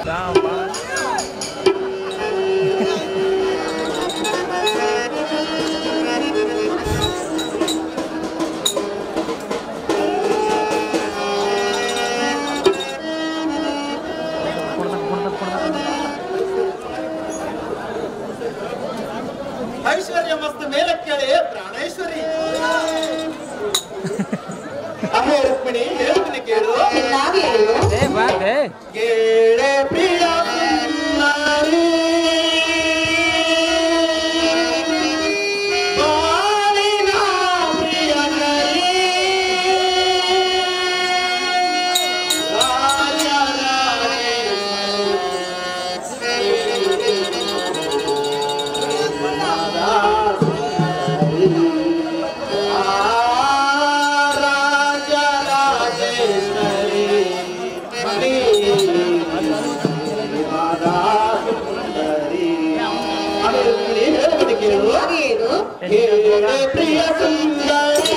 ಐಶ್ವರ್ಯ ಮಸ್ತ್ ಮೇಲಕ್ಕೇಳಿ ಪ್ರಾಣೇಶ್ವರಿ ಅಮ್ಮೆ ರುಕ್ಮಿಣಿ ಹೇಳ್ತೀನಿ ಕೇಳು ಕೇಳೆ ಪ್ರಿಯ ಸುಂದರಿ. ಬಾಳಿನ ಪ್ರಿಯ ನರಿ. ಪ್ರಿಯ ಸುಂದರಿ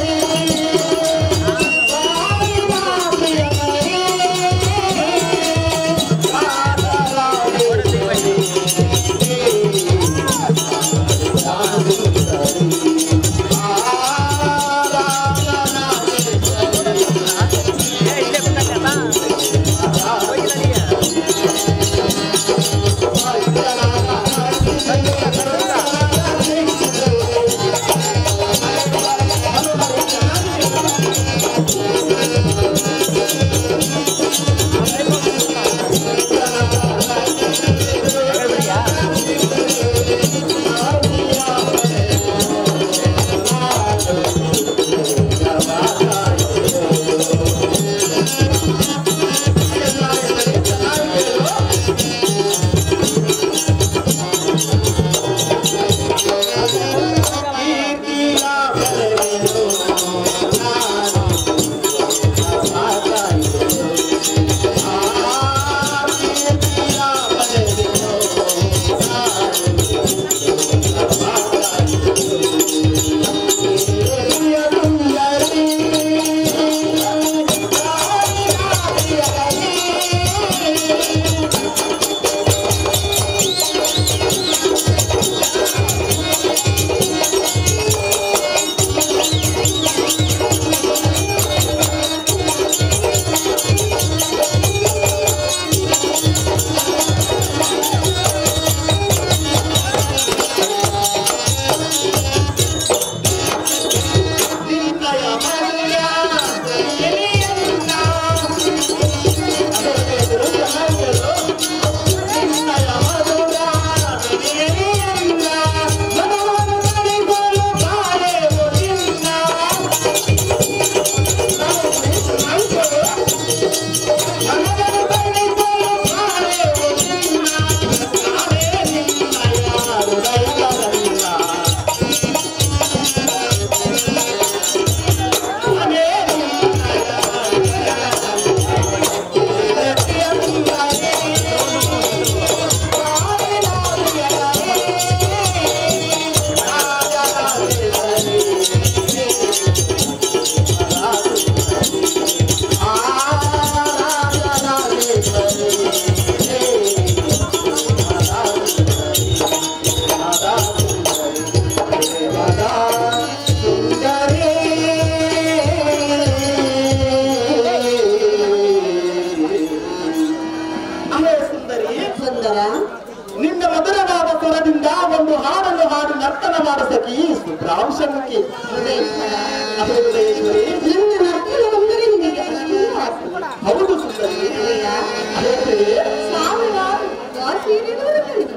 ಅಮೇ ಸುಂದರಿ ಸುಂದರ ನಿನ್ನ ಮಧುರವಾದ ಸ್ವರದಿಂದ ಒಂದು ಹಾಡನ್ನು ಹಾಡಿ ನರ್ತನ ಮಾಡಿಸಕಿ ಸುಬ್ರಾಂಶಕ್ಕೆ ಹೃದಯೇಶ್ವರ ಅದೇ ಹೃದಯೇಶ್ವರಿ ನನ್ನ ನರ್ತನ ಅಂದರೆ ನಿನಗೆ ಅಷ್ಟೊಂದು ಆಸೆ ಹೌದು ಸುಂದರಿ ಅಯ್ಯ, ಅದೇ ಪ್ರಿಯೆ, ಸಾವಿರಾರು ದಾಸಿಯರಿರುವರು ನನಗೆ.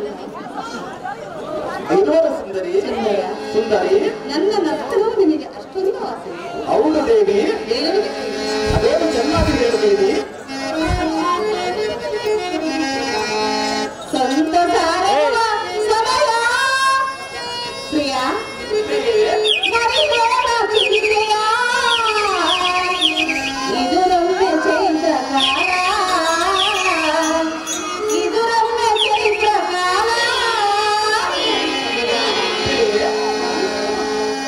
ಐನೂರು ಸುಂದರಿ ಸುಂದರ ಸುಂದರಿ ನನ್ನ ನರ್ತನವು ನಿನಗೆ ಅಷ್ಟೊಂದು ಆಸೆ ಹೌದು ದೇವಿ ಹೇಳು ಅದೇನು ಚೆನ್ನಾಗಿ ಹೇಳು ದೇವಿ ಸಂತಸಾರವ ಸಮಯ ಪ್ರಿಯ ಮರಿಬೇಡ ಚಿಂತೆಯ ಇದು ರಮ್ಯ ಚೈತ್ರ ಕಾಲ ಇದು ರಮ್ಯ ಚೈತ್ರ ಕಾಲ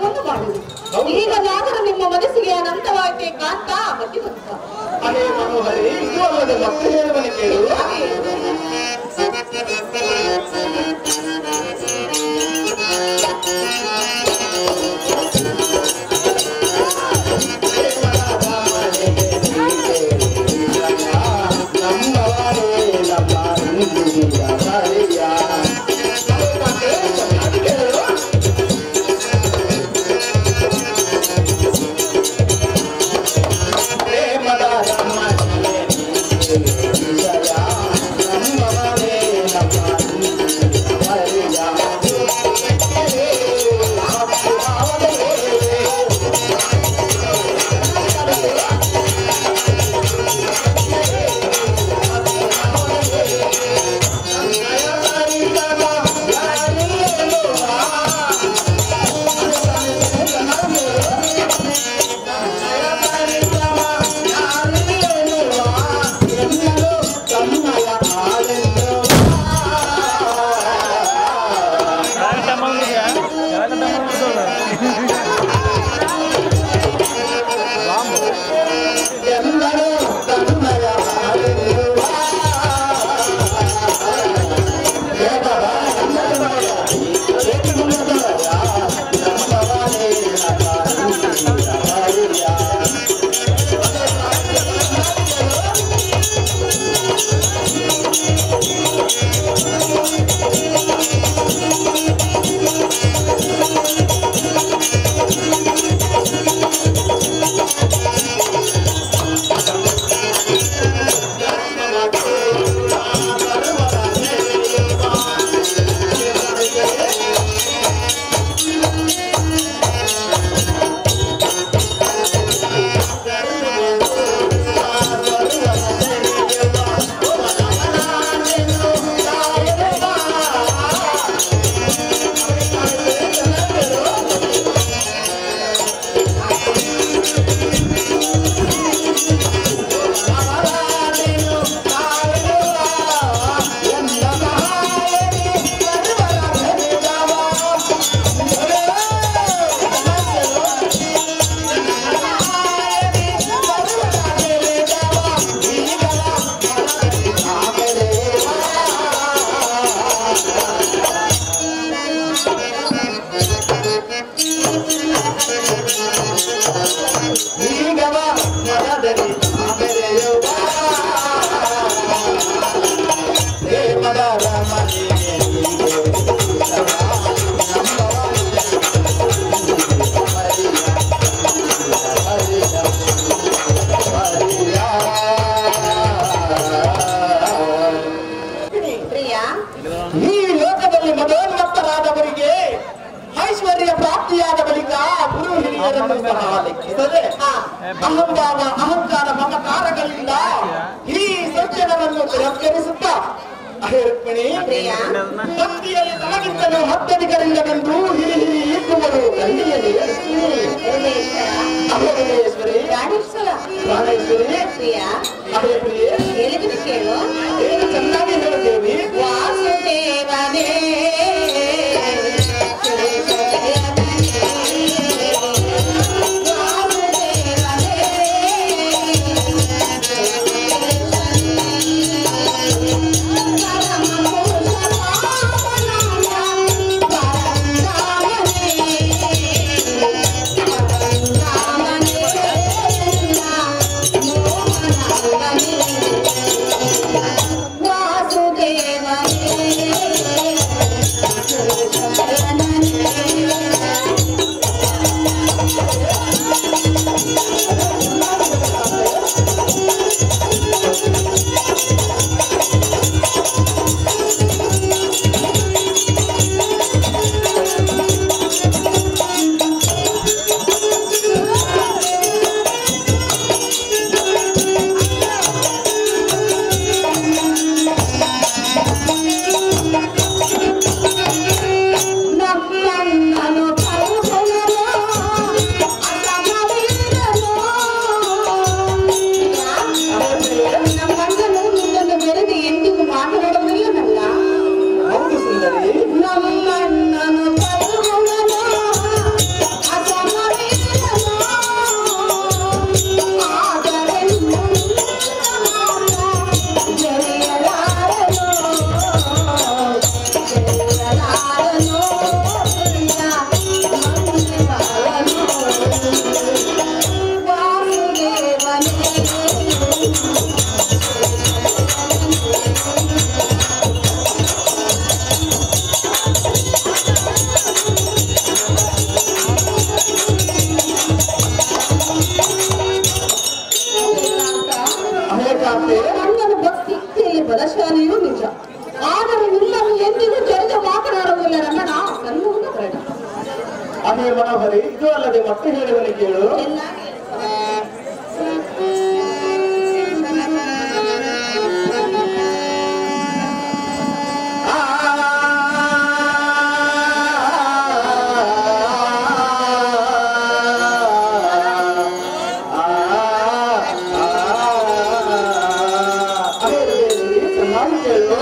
ಎಲ್ಲವನ್ನೂ ಮಾಡಿದೆ ಹೌದು. ಈಗಲಾದರೂ ನಿಮ್ಮ ಮನಸ್ಸಿಗೆ ಅನಂತವಾಗಿದೆ ಕಾಂತ ಬುದ್ಧಿವಂತ ಅದೇ ಮನೋಹರಿ ಇದು ಅಲ್ಲದೆ ಮತ್ತೆ ಹೇಳುವನೆ ಕೇಳು ನಮ್ಮವರೇ ನಮ್ಮ ಹಿಂದಿನ ಹರಿಯ. ಮತ್ತೆ ಚೆನ್ನಾಗಿ ಕೇಳು. ಪ್ರೇಮದ ನಮ್ಮನೆ ವಿಷಯ ನಮ್ಮವರೇ ನಮ್ಮ ಹಿಂದಿನ ಹರಿಯ. ಯಾಕೆ ಮಾಡ್ಬಿಡ್ತೀಯ ಯಾಕೆ ಮಾಡ್ಬಿಡ್ತಾವ ಎಲ್ಲರೂ ತನ್ನಯ ಹಾಲೆನ್ನುವ. ದೇವರ ನಮ್ಮವರ ಏಕಗುಣದವರ ನಮ್ಮವನೇ ನಮ್ಮ ಹರಿಯ. ಈಗವ ಮನದಲ್ಲಿ ಬೆರೆಯುವ ಪ್ರೇಮದ ರಮಣೆಗೆ ಪ್ರಿಯ ಈ ಲೋಕದಲ್ಲಿ ಮದೋನ್ಮತ್ತರಾದವರಿಗೆ ಐಶ್ವರ್ಯ ಪ್ರಾಪ್ತಿಯಾದ ಬಳಿಕ ಗುರು ಹಿರಿಯರನ್ನು ಸಹ ಲೆಕ್ಕಿಸದೆ ಅಹಂಭಾವ ಅಹಂಕಾರ ಮಮಕಾರಗಳಿಂದ ಈ ಸಜ್ಜನರನ್ನು ತಿರಸ್ಕರಿಸುತ್ತಾ ಅಹೇ ರುಕ್ಮಿಣಿ ಪ್ರಿಯ ಭಕ್ತಿಯಲ್ಲಿ ತಮಗಿಂತಲೂ ಹತ್ತಧಿಕರಿಂದವೆಂದು ಹಿರಿ ಹಿರಿ ಇಕ್ಕುವರು ಕಣ್ಣಿಯಲ್ಲಿ ಅಹೋಗೇಶ್ವರಿ ಪ್ರಾಣೇಶ್ವರ ಪ್ರಾಣೇಶ್ವರಿ ಪ್ರಿಯ ಅಹೇ ಪ್ರಿಯೆ ಹೇಳಿದ್ರೆ ಕೇಳು ಏನು ಚೆನ್ನಾಗಿ ಹೇಳುತ್ತೇವೆ ವಾಸುದೇವನೇ ಸುಂದರಿ ಇದು ಅಲ್ಲದೆ ಮತ್ತೆ ಹೇಳುವನು ಕೇಳು ಚೆನ್ನಾಗಿ ಆ ಚೆನ್ನಾಗಿ ಕೇಳು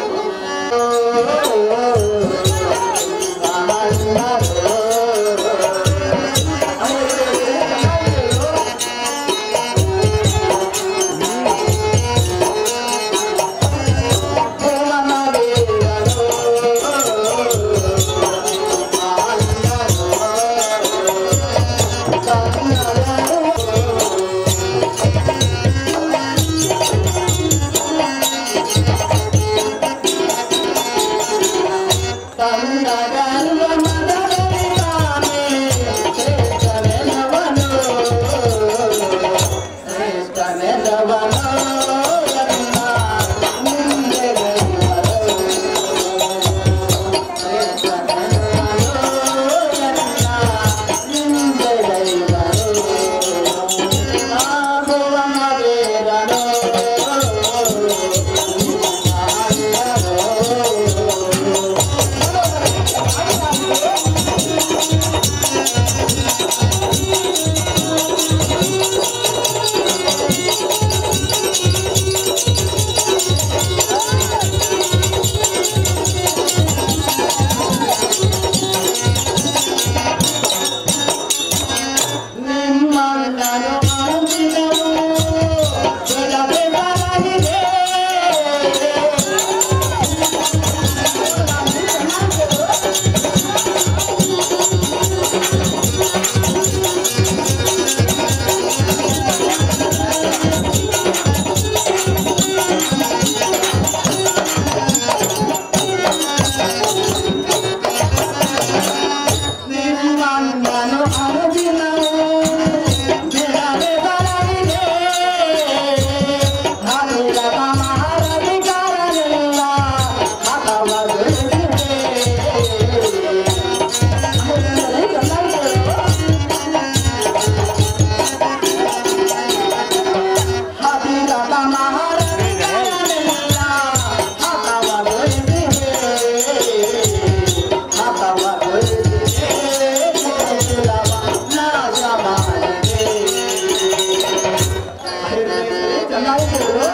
ನಿಮ್ಮಣ್ಣನು ಅಂಜಿದನು ಬೆಳಗ್ಗೆ ಬರಲಿದೆ ನಿಮ್ಮಣ್ಣನು ಅಂಜಿದನು ಬೆಳಗ್ಗೆ ಬರಲಿದೆ ಹರಿರದ ಮಾರದಿಗಾರನೆಲ್ಲ ಹಠವಗೊಳಿಸಿದೆ. ಹರಿರದ ಮಾರದಿಗಾರನೆಲ್ಲ ಹಠವಗೊಳಿಸಿದೆ. ಹಠವಗೊಳಿಸಿದೆ. ಕುಲವ ನಾಶ ಮಾಡಿದೆ. ಚೆನ್ನಾಗಿ ಕೇಳು.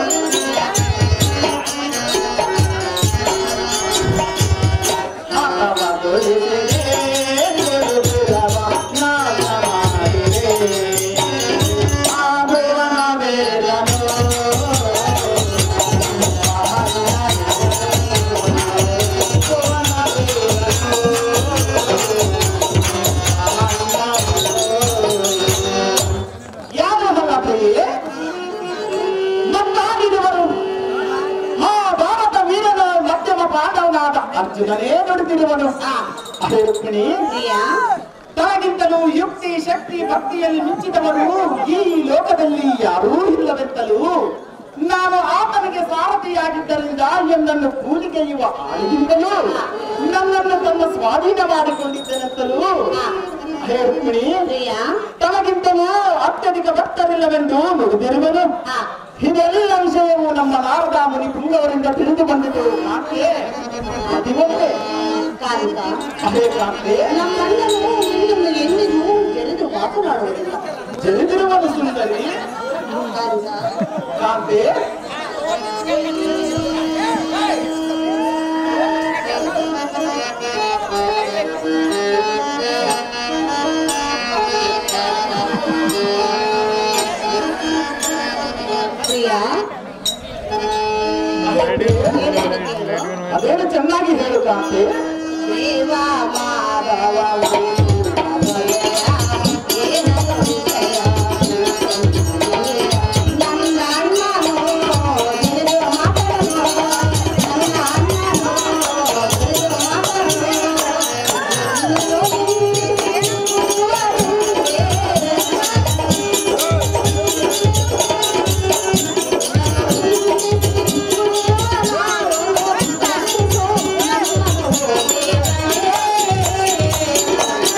ಯಾರು ಹಲಪೆಯೇ ನಮ್ಮಾಡಿದವರು ಆ ಭಾರತ ವೀರನ ಮಧ್ಯಮ ಪಾಂಡವನಾದ ಅರ್ಜುನನೇ ನುಡಿದಿರುವನು ಅದೇ ರುಕ್ಮಿಣಿ ಪ್ರಿಯ ತನಗಿಂತಲೂ ಯುಕ್ತಿ ಶಕ್ತಿ ಭಕ್ತಿಯಲ್ಲಿ ಮಿಂಚಿದವರು ಈ ಲೋಕದಲ್ಲಿ ಯಾರೂ ಇಲ್ಲವೆಂತಲೂ ನಾನು ಆತನಿಗೆ ಸಾರಥಿಯಾಗಿದ್ದರಿಂದ ಎಂದನ್ನು ಕೂಲಿಗೆಯುವ ಆಳಿದಿಂದಲೂ ನನ್ನನ್ನು ತನ್ನ ಸ್ವಾಧೀನ ಮಾಡಿಕೊಂಡಿದ್ದೇನೆಂತಲೂ ಹೇ ರುಕ್ಮಿಣಿ ಪ್ರಿಯ ತನಗಿಂತಲೂ ಅತ್ಯಧಿಕ ಭಕ್ತರಿಲ್ಲವೆಂದು ನುಡಿದಿರುವನು ಆ, ಇದೆಲ್ಲ ವಿಷಯವು ನಮ್ಮ ನಾರದ ಮುನಿ ಪುಂಗವರಿಂದ ತಿಳಿದು ಬಂದಿತು ಕಾಂತೆ ಅದಿವಂತೆ ಕಾಂತ ಅದೇ ಕಾಂತೆ ನಮ್ಮಣ್ಣನು ನಿನ್ನನ್ನು ಎಂದಿಗೂ ಗೆಳೆದು ಮಾತನಾಡುವುದಿಲ್ಲ ಜನಿದಿರುವನು ಸುಂದರಿ ಕಾಂತ ಕಾಂತೆ ಪ್ರಿಯ ಅದೇನು ಚೆನ್ನಾಗಿ ಹೇಳು ಕಾಂತೆ ದೇವ ಮಾಧವ ನನ್ನ ಅಣ್ಣನು ಗೆಳೆದು ಮಾತನಾಡುವ ನನ್ನ ಅಣ್ಣನು ಗೆಳೆದು ಮಾತನಾಡುವ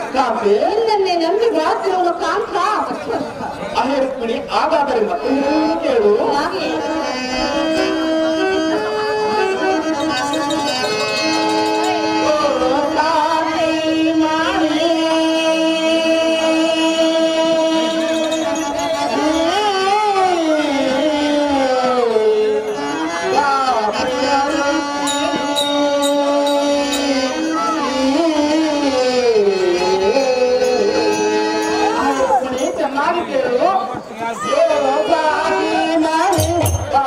ಕಾಂತೆ ನಿನ್ನನ್ನೇ ನಂಬಿ ಬಾತಿರುವನು ಕಾಂತ ಅಹೇ ರುಕ್ಮಿಣಿ ಹಾಗಾದರೆ ಮತ್ತೆ ಹೇಳುವುದು ಕೇಳು ಹಾಗೆ ಓ ಕಾಂತೆ ಮಾಡಿ ಚೆನ್ನಾಗಿ ಕೇಳು ಓ ಬಾಗಿ ಮಾಡಿ ಬಾ.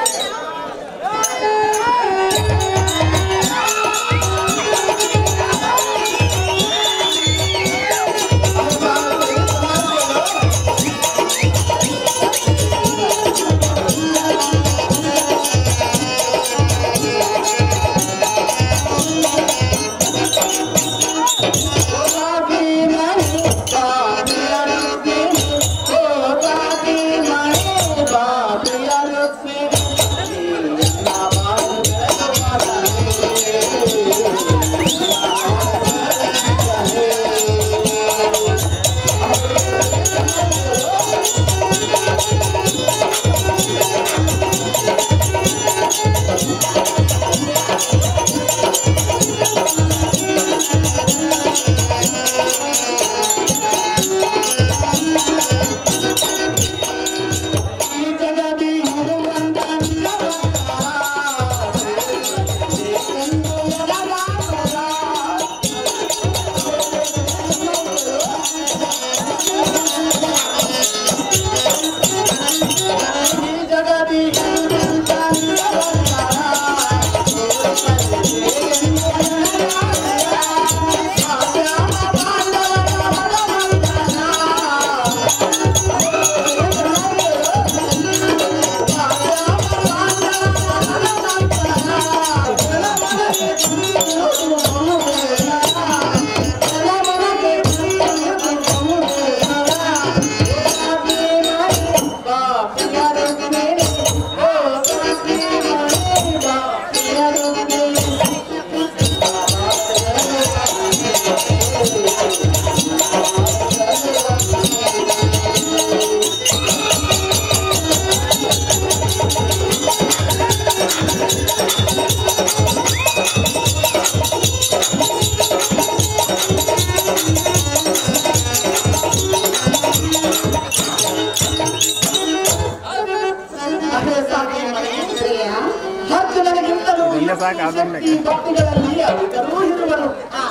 ಅರ್ಜುನನಿಗಿಂತಲೂ ಇದೆಲ್ಲ ಸಾಕು, ಅದನ್ನೇ. ಶಕ್ತಿ ಭಕ್ತಿಗಳಲ್ಲಿ ಅಧಿಕರೂ ಇರುವರು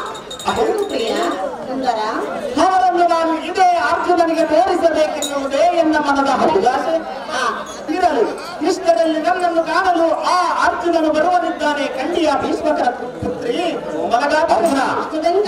ಹೌದು ಪ್ರಿಯ ಸುಂದರ ಅವರನ್ನು ನಾನು ಇದೇ ಅರ್ಜುನನಿಗೆ ತೋರಿಸಬೇಕೆನ್ನುವುದೇ ಎನ್ನ ಮನದ ಅಭಿಲಾಷೆ ಇರಲು ಇಷ್ಟರಲ್ಲಿ ನನ್ನನ್ನು ಕಾಣಲು ಆ ಅರ್ಜುನನು ಬರುವನಿದ್ದಾನೆ ಖಂಡಿಯ ಭೀಷ್ಮಕರ ಪುತ್ರಿ ಮಲಗಾರ್ಜುನ ಇಷ್ಟದಲ್ಲಿ